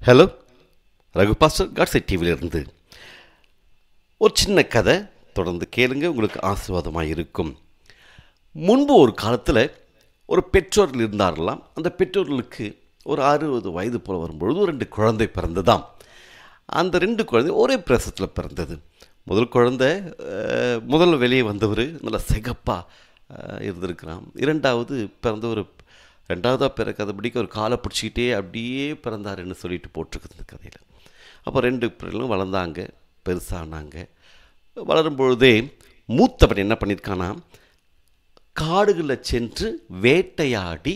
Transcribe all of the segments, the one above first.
hello Raghu pastor காட்ஸை டிவியிலிருந்து ஒரு சின்ன கதை தொடர்ந்து கேளுங்க உங்களுக்கு ஆசீர்வாதமாக இருக்கும் முன்பு ஒரு காலத்தில் ஒரு பெற்றோர்கள் இருந்தார்களாம் அந்த பெற்றோர்களுக்கு ஒரு அறுபது வயது போல் வரும்பொழுது ஒரு ரெண்டு குழந்தை பிறந்ததாம் அந்த ரெண்டு குழந்தை ஒரே பிரசத்தில் பிறந்தது முதல் குழந்தை அஹ், முதல்ல வெளியே வந்தவர் நல்லா சிகப்பாக இருந்திருக்கிறான் இரண்டாவது பிறந்தவர் ரெண்டாவதாக பிறக்காதபடிக்கு ஒரு காலை பிடிச்சிக்கிட்டே அப்படியே பிறந்தாருன்னு சொல்லிட்டு போட்டிருக்குது இந்த கதையில் அப்போ ரெண்டு பிள்ளைகளும் வளர்ந்தாங்க பெருசானாங்க வளரும் பொழுதே மூத்தவன் என்ன பண்ணியிருக்கானா காடுகளில் சென்று வேட்டையாடி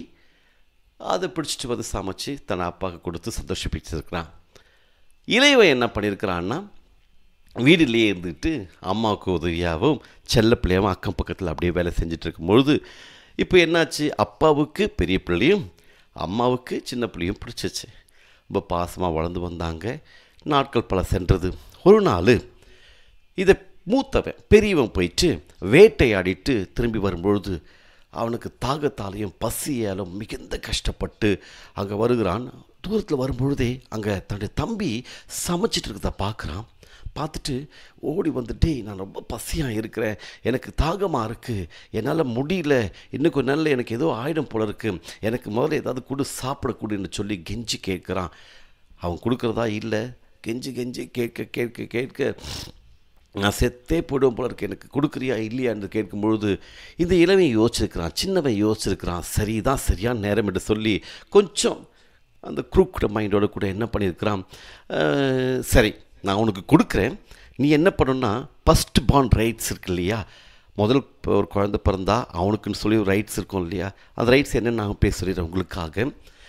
அதை பிடிச்சிட்டு வந்து சமைச்சு தன் அப்பாவுக்கு கொடுத்து சந்தோஷப்பிச்சிருக்கிறான் இளையவன் என்ன பண்ணியிருக்கிறான்னா வீட்டிலேயே இருந்துட்டு அம்மாவுக்கு உதவியாகவும் செல்ல பிள்ளையாகவும் அக்கம் பக்கத்தில் அப்படியே வேலை செஞ்சுட்டு இருக்கும்பொழுது இப்போ என்னாச்சு அப்பாவுக்கு பெரிய பிள்ளையும் அம்மாவுக்கு சின்ன பிள்ளையும் பிடிச்சிச்சு ரொம்ப பாசமாக வளர்ந்து வந்தாங்க நாட்கள் பல சென்றது ஒரு நாள் இதை மூத்தவன் பெரியவன் போயிட்டு வேட்டையாடிட்டு திரும்பி வரும்பொழுது அவனுக்கு தாகத்தாலையும் பசியாலும் மிகுந்த கஷ்டப்பட்டு அங்கே வருகிறான் தூரத்தில் வரும்பொழுதே அங்கே தன்னுடைய தம்பி சமைச்சிட்டு இருக்கிறத பார்க்குறான் பார்த்துட்டு ஓடி வந்துட்டே நான் ரொம்ப பசியாக இருக்கிறேன் எனக்கு தாகமாக இருக்குது என்னால் முடியல இன்னும் கொஞ்ச நாளில் எனக்கு ஏதோ ஆயிடும் போல இருக்குது எனக்கு முதல்ல ஏதாவது கொடு சாப்பிட கொடுன்னு சொல்லி கெஞ்சி கேட்குறான் அவன் கொடுக்குறதா இல்லை கெஞ்சி கெஞ்சி கேட்க கேட்க கேட்க நான் செத்தே போயிடுவோம் போல இருக்கு எனக்கு கொடுக்குறியா இல்லையான்னு கேட்கும்பொழுது இந்த இளவன் யோசிச்சிருக்கிறான் சின்னவன் யோசிச்சிருக்கிறான் சரிதான் சரியான நேரம் என்று சொல்லி கொஞ்சம் அந்த குரூக்கோட மைண்டோட கூட என்ன பண்ணியிருக்கிறான் அஹ், சரி நான் உனக்கு கொடுக்குறேன் நீ என்ன பண்ணணும்னா ஃபஸ்ட் பாண்ட் ரைட்ஸ் இருக்கு இல்லையா முதல் இப்போ ஒரு குழந்தை பிறந்தா அவனுக்குன்னு சொல்லி ஒரு ரைட்ஸ் இருக்கும் இல்லையா அந்த ரைட்ஸ் என்னன்னு நான் பேச சொல்லிடுறேன் உங்களுக்காக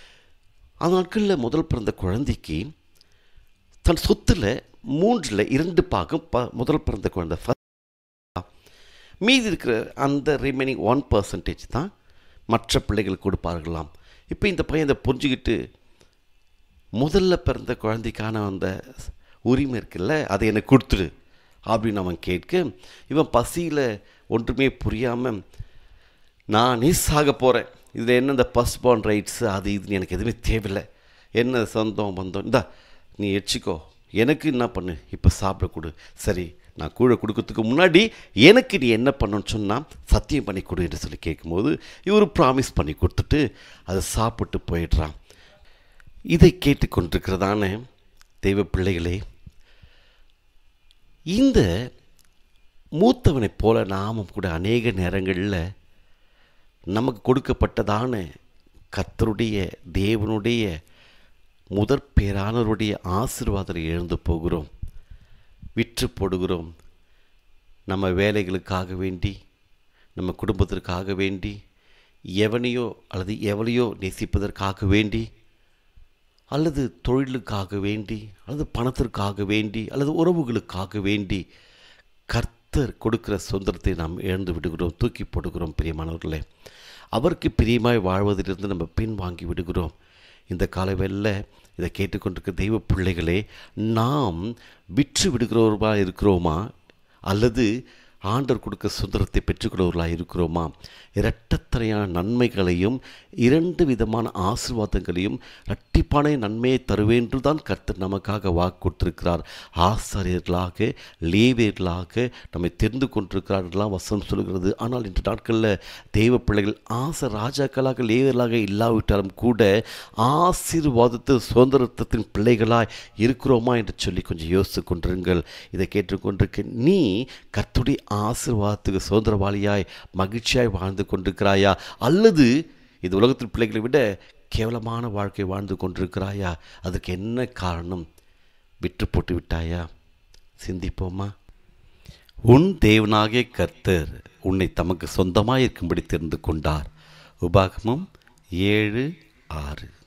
அந்த நாட்களில் முதல் பிறந்த குழந்தைக்கு தன் சொத்தில் மூன்றில் இரண்டு பாகம் ப முதல் பிறந்த குழந்தை first மீதி இருக்கிற அந்த ரிமைனிங் ஒன் பர்சன்டேஜ் தான் மற்ற பிள்ளைகளுக்கு கொடுப்பார்களாம் இப்போ இந்த பையன் இதை புரிஞ்சுக்கிட்டு முதல்ல பிறந்த குழந்தைக்கான அந்த உரிமை இருக்குல்ல அதை எனக்கு கொடுத்துடு அப்படின்னு அவன் கேட்க இவன் பசியில் ஒன்றுமே புரியாமல் நானே சாக போகிறேன் இதில் என்ன இந்த ஃபஸ்ட் பார்ன் ரைட்ஸு அது இதுன்னு எனக்கு எதுவுமே தேவையில்லை என்ன சொந்தம் பந்தம் இந்தா நீ எச்சிக்கோ எனக்கு என்ன பண்ணு இப்போ சாப்பிட கொடு சரி நான் கூழ கொடுக்கறதுக்கு முன்னாடி எனக்கு நீ என்ன பண்ணணும்னு சொன்னால் சத்தியம் பண்ணி கொடு என்று சொல்லி கேட்கும்போது இவர் ப்ராமிஸ் பண்ணி கொடுத்துட்டு அதை சாப்பிட்டு போயிடுறான் இதை கேட்டுக்கொண்டிருக்கிறதான தெய்வ பிள்ளைகளே இந்த மூத்தவனைப் போல நாமும் கூட அநேக நேரங்களில் நமக்கு கொடுக்கப்பட்டதான கர்த்தருடைய தேவனுடைய முதற் பேரானவருடைய ஆசீர்வாதத்தை எழுந்து போகிறோம் விற்று போடுகிறோம் நம்ம வேலைகளுக்காக வேண்டி நம்ம குடும்பத்திற்காக வேண்டி எவனையோ அல்லது எவளையோ நேசிப்பதற்காக வேண்டி அல்லது தொழிலுக்காக வேண்டி அல்லது பணத்திற்காக வேண்டி அல்லது உறவுகளுக்காக வேண்டி கர்த்தர் கொடுக்கிற சுதந்திரத்தை நாம் இழந்து விடுகிறோம் தூக்கி போடுகிறோம் பிரியமானவர்களே அவருக்கு பிரியமாய் வாழ்வதிலிருந்து நம்ம பின் வாங்கி விடுகிறோம் இந்த காலவெல்ல இதை கேட்டுக்கொண்டிருக்கிற தெய்வ பிள்ளைகளே நாம் விற்று விடுகிறவர்களா இருக்கிறோமா அல்லது ஆண்டவர் கொடுக்க சுதந்திரத்தை பெற்றுக்கொள்வர்களாக இருக்கிறோமா இரட்டத்தனையான நன்மைகளையும் இரண்டு விதமான ஆசீர்வாதங்களையும் இரட்டிப்பான நன்மையை தருவேன்று தான் கர்த்தர் நமக்காக வாக்கு கொடுத்திருக்கிறார் ஆசாரியர்களாக லேவியர்களாக நம்மை தெரிந்து கொண்டிருக்கிறார்களாம் வசனம் சொல்கிறது ஆனால் இன்று நாட்களில் தெய்வ பிள்ளைகள் ஆசை ராஜாக்களாக லேவியர்களாக இல்லாவிட்டாலும் கூட ஆசீர்வாதத்து சுதந்திரத்தின் பிள்ளைகளாய் இருக்கிறோமா என்று சொல்லி கொஞ்சம் யோசித்து கொண்டிருங்கள் இதை கேட்டுக்கொண்டிருக்க நீ கர்த்துடைய ஆசீர்வாதத்துக்கு சுதந்திரவாளியாய் மகிழ்ச்சியாய் வாழ்ந்து கொண்டிருக்கிறாயா அல்லது இது உலகத்தின் பிள்ளைகளை விட கேவலமான வாழ்க்கை வாழ்ந்து கொண்டிருக்கிறாயா அதுக்கு என்ன காரணம் விற்று போட்டு விட்டாயா சிந்திப்போமா உன் தேவனாகிய கர்த்தர் உன்னை தமக்கு சொந்தமாக இருக்கும்படி தெரிந்து கொண்டார் உபாகமம் ஏழு ஆறு